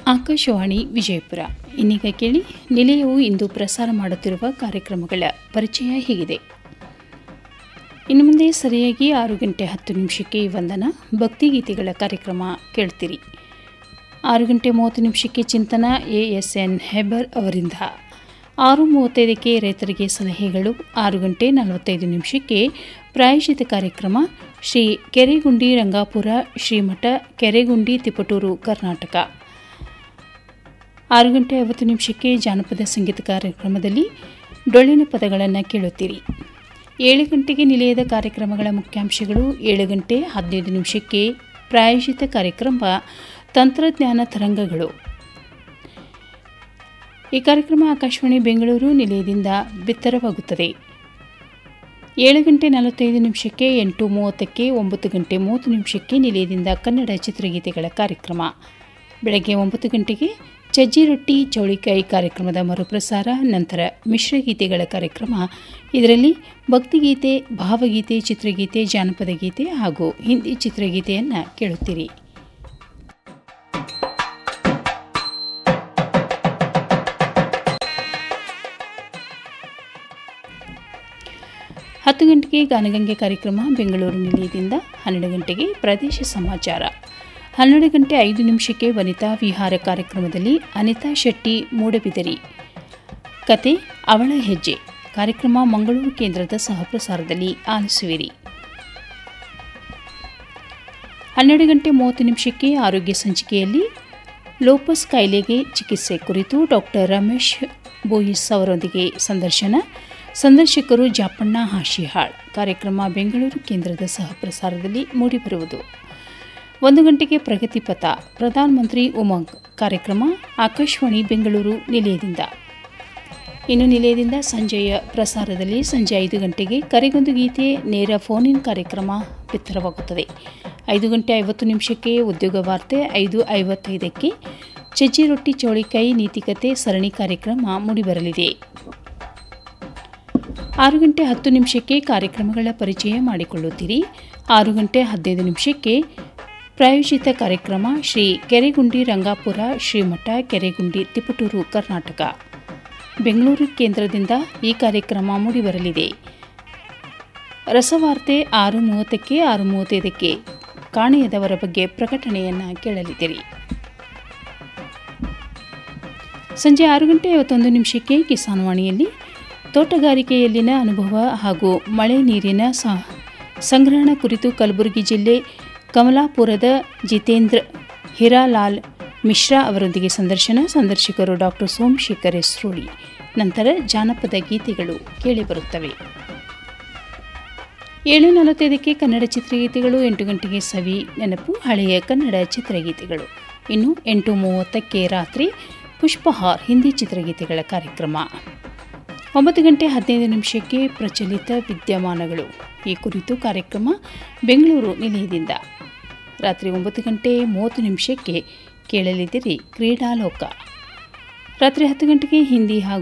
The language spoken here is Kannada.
ಆಕಾಶವಾಣಿ ವಿಜಯಪುರ ಇನ್ನೀಗ ಕೇಳಿ ನಿಲಯವು ಇಂದು ಪ್ರಸಾರ ಮಾಡುತ್ತಿರುವ ಕಾರ್ಯಕ್ರಮಗಳ ಪರಿಚಯ ಹೀಗಿದೆ ಇನ್ನು ಮುಂದೆ ಸರಿಯಾಗಿ ಆರು ಗಂಟೆ ಹತ್ತು ನಿಮಿಷಕ್ಕೆ ವಂದನ ಭಕ್ತಿಗೀತೆಗಳ ಕಾರ್ಯಕ್ರಮ ಕೇಳ್ತೀರಿ ಆರು ಗಂಟೆ ಮೂವತ್ತು ನಿಮಿಷಕ್ಕೆ ಚಿಂತನ ಎ ಎಸ್ ಎನ್ ಹೆಬರ್ ಅವರಿಂದ ಆರು ಮೂವತ್ತೈದಕ್ಕೆ ರೈತರಿಗೆ ಸಲಹೆಗಳು ಆರು ಗಂಟೆ ನಲವತ್ತೈದು ನಿಮಿಷಕ್ಕೆ ಪ್ರಾಯಶಿತ ಕಾರ್ಯಕ್ರಮ ಶ್ರೀ ಕೆರೆಗುಂಡಿ ರಂಗಾಪುರ ಶ್ರೀಮಠ ಕೆರೆಗುಂಡಿ ತಿಪಟೂರು ಕರ್ನಾಟಕ ಆರು ಗಂಟೆ ಐವತ್ತು ನಿಮಿಷಕ್ಕೆ ಜಾನಪದ ಸಂಗೀತ ಕಾರ್ಯಕ್ರಮದಲ್ಲಿ ಡೊಳ್ಳಿನ ಪದಗಳನ್ನು ಕೇಳುತ್ತೀರಿ ಏಳು ಗಂಟೆಗೆ ನಿಲಯದ ಕಾರ್ಯಕ್ರಮಗಳ ಮುಖ್ಯಾಂಶಗಳು ಏಳು ಗಂಟೆ ಹದಿನೈದು ನಿಮಿಷಕ್ಕೆ ಪ್ರಾಯೋಜಿತ ಕಾರ್ಯಕ್ರಮ ತಂತ್ರಜ್ಞಾನ ತರಂಗಗಳು ಈ ಕಾರ್ಯಕ್ರಮ ಆಕಾಶವಾಣಿ ಬೆಂಗಳೂರು ನಿಲಯದಿಂದ ಬಿತ್ತರವಾಗುತ್ತದೆ ಏಳು ಗಂಟೆ ನಲವತ್ತೈದು ನಿಮಿಷಕ್ಕೆ ಎಂಟು ಮೂವತ್ತಕ್ಕೆ ಒಂಬತ್ತು ಗಂಟೆ ಮೂವತ್ತು ನಿಮಿಷಕ್ಕೆ ನಿಲಯದಿಂದ ಕನ್ನಡ ಚಿತ್ರಗೀತೆಗಳ ಕಾರ್ಯಕ್ರಮ ಬೆಳಗ್ಗೆ ಒಂಬತ್ತು ಗಂಟೆಗೆ ಚಜ್ಜಿ ರೊಟ್ಟಿ ಚೌಳಿಕಾಯಿ ಕಾರ್ಯಕ್ರಮದ ಮರುಪ್ರಸಾರ ನಂತರ ಮಿಶ್ರಗೀತೆಗಳ ಕಾರ್ಯಕ್ರಮ ಇದರಲ್ಲಿ ಭಕ್ತಿಗೀತೆ ಭಾವಗೀತೆ ಚಿತ್ರಗೀತೆ ಜಾನಪದ ಗೀತೆ ಹಾಗೂ ಹಿಂದಿ ಚಿತ್ರಗೀತೆಯನ್ನು ಕೇಳುತ್ತೀರಿ ಹತ್ತು ಗಂಟೆಗೆ ಗಾನಗಂಗೆ ಕಾರ್ಯಕ್ರಮ ಬೆಂಗಳೂರು ನಿಲಯದಿಂದ ಹನ್ನೆರಡು ಗಂಟೆಗೆ ಪ್ರದೇಶ ಸಮಾಚಾರ ಹನ್ನೆರಡು ಗಂಟೆ ಐದು ನಿಮಿಷಕ್ಕೆ ವನಿತಾ ವಿಹಾರ ಕಾರ್ಯಕ್ರಮದಲ್ಲಿ ಅನಿತಾ ಶೆಟ್ಟಿ ಮೂಡಬಿದರಿ ಕತೆ ಅವಳ ಹೆಜ್ಜೆ ಕಾರ್ಯಕ್ರಮ ಮಂಗಳೂರು ಕೇಂದ್ರದ ಸಹಪ್ರಸಾರದಲ್ಲಿ ಆಲಿಸುವಿರಿ ಹನ್ನೆರಡು ಗಂಟೆ ಮೂವತ್ತು ನಿಮಿಷಕ್ಕೆ ಆರೋಗ್ಯ ಸಂಚಿಕೆಯಲ್ಲಿ ಲೋಪಸ್ ಕಾಯಿಲೆಗೆ ಚಿಕಿತ್ಸೆ ಕುರಿತು ಡಾಕ್ಟರ್ ರಮೇಶ್ ಬೋಯಿಸ್ ಅವರೊಂದಿಗೆ ಸಂದರ್ಶನ ಸಂದರ್ಶಕರು ಜಾಪಣ್ಣ ಹಾಶಿಹಾಳ್ ಕಾರ್ಯಕ್ರಮ ಬೆಂಗಳೂರು ಕೇಂದ್ರದ ಸಹಪ್ರಸಾರದಲ್ಲಿ ಮೂಡಿಬರುವುದು ಒಂದು ಗಂಟೆಗೆ ಪ್ರಗತಿಪಥ ಪ್ರಧಾನಮಂತ್ರಿ ಉಮಂಗ್ ಕಾರ್ಯಕ್ರಮ ಆಕಾಶವಾಣಿ ಬೆಂಗಳೂರು ನಿಲಯದಿಂದ ಇನ್ನು ನಿಲಯದಿಂದ ಸಂಜೆಯ ಪ್ರಸಾರದಲ್ಲಿ ಸಂಜೆ ಐದು ಗಂಟೆಗೆ ಕರೆಗೊಂದು ಗೀತೆ ನೇರ ಫೋನ್ ಇನ್ ಕಾರ್ಯಕ್ರಮ ಬಿತ್ತರವಾಗುತ್ತದೆ ಐದು ಗಂಟೆ ಐವತ್ತು ನಿಮಿಷಕ್ಕೆ ಉದ್ಯೋಗ ವಾರ್ತೆ ಐದು ಐವತ್ತೈದಕ್ಕೆ ಚಜ್ಜಿ ರೊಟ್ಟಿ ಚೌಳಿಕಾಯಿ ನೀತಿಕತೆ ಸರಣಿ ಕಾರ್ಯಕ್ರಮ ಮೂಡಿಬರಲಿದೆ ಆರು ಗಂಟೆ ಹತ್ತು ನಿಮಿಷಕ್ಕೆ ಕಾರ್ಯಕ್ರಮಗಳ ಪರಿಚಯ ಮಾಡಿಕೊಳ್ಳುತ್ತೀರಿ ಆರು ಗಂಟೆ ಹದಿನೈದು ನಿಮಿಷಕ್ಕೆ ಪ್ರಾಯೋಜಿತ ಕಾರ್ಯಕ್ರಮ ಶ್ರೀ ಕೆರೆಗುಂಡಿ ರಂಗಾಪುರ ಶ್ರೀಮಠ ಕೆರೆಗುಂಡಿ ತಿಪಟೂರು ಕರ್ನಾಟಕ ಬೆಂಗಳೂರು ಕೇಂದ್ರದಿಂದ ಈ ಕಾರ್ಯಕ್ರಮ ಮೂಡಿಬರಲಿದೆ ರಸವಾರ್ತೆ ಆರು ಮೂವತ್ತಕ್ಕೆ ಆರು ಮೂವತ್ತೈದಕ್ಕೆ ಕಾಣೆಯದವರ ಬಗ್ಗೆ ಪ್ರಕಟಣೆಯನ್ನು ಕೇಳಲಿದ್ದೀರಿ ಸಂಜೆ ಆರು ಗಂಟೆ ಐವತ್ತೊಂದು ನಿಮಿಷಕ್ಕೆ ಕಿಸಾನ್ವಾಣಿಯಲ್ಲಿ ತೋಟಗಾರಿಕೆಯಲ್ಲಿನ ಅನುಭವ ಹಾಗೂ ಮಳೆ ನೀರಿನ ಸಂಗ್ರಹಣ ಕುರಿತು ಕಲಬುರಗಿ ಜಿಲ್ಲೆ ಕಮಲಾಪುರದ ಜಿತೇಂದ್ರ ಹಿರಾಲಾಲ್ ಮಿಶ್ರಾ ಅವರೊಂದಿಗೆ ಸಂದರ್ಶನ ಸಂದರ್ಶಕರು ಡಾಕ್ಟರ್ ಸೋಮಶೇಖರ್ ಎಸ್ರೋಳಿ ನಂತರ ಜಾನಪದ ಗೀತೆಗಳು ಕೇಳಿಬರುತ್ತವೆ ಏಳು ನಲವತ್ತೈದಕ್ಕೆ ಕನ್ನಡ ಚಿತ್ರಗೀತೆಗಳು ಎಂಟು ಗಂಟೆಗೆ ಸವಿ ನೆನಪು ಹಳೆಯ ಕನ್ನಡ ಚಿತ್ರಗೀತೆಗಳು ಇನ್ನು ಎಂಟು ಮೂವತ್ತಕ್ಕೆ ರಾತ್ರಿ ಪುಷ್ಪಹಾರ್ ಹಿಂದಿ ಚಿತ್ರಗೀತೆಗಳ ಕಾರ್ಯಕ್ರಮ ಒಂಬತ್ತು ಗಂಟೆ ಹದಿನೈದು ನಿಮಿಷಕ್ಕೆ ಪ್ರಚಲಿತ ವಿದ್ಯಮಾನಗಳು ಈ ಕುರಿತು ಕಾರ್ಯಕ್ರಮ ಬೆಂಗಳೂರು ನಿಲಯದಿಂದ ರಾತ್ರಿ ಒಂಬತ್ತು ಗಂಟೆ ಮೂವತ್ತು ನಿಮಿಷಕ್ಕೆ ಕೇಳಲಿದ್ದೀರಿ ಕ್ರೀಡಾಲೋಕ ರಾತ್ರಿ ಹತ್ತು ಗಂಟೆಗೆ ಹಿಂದಿ ಹಾಗೂ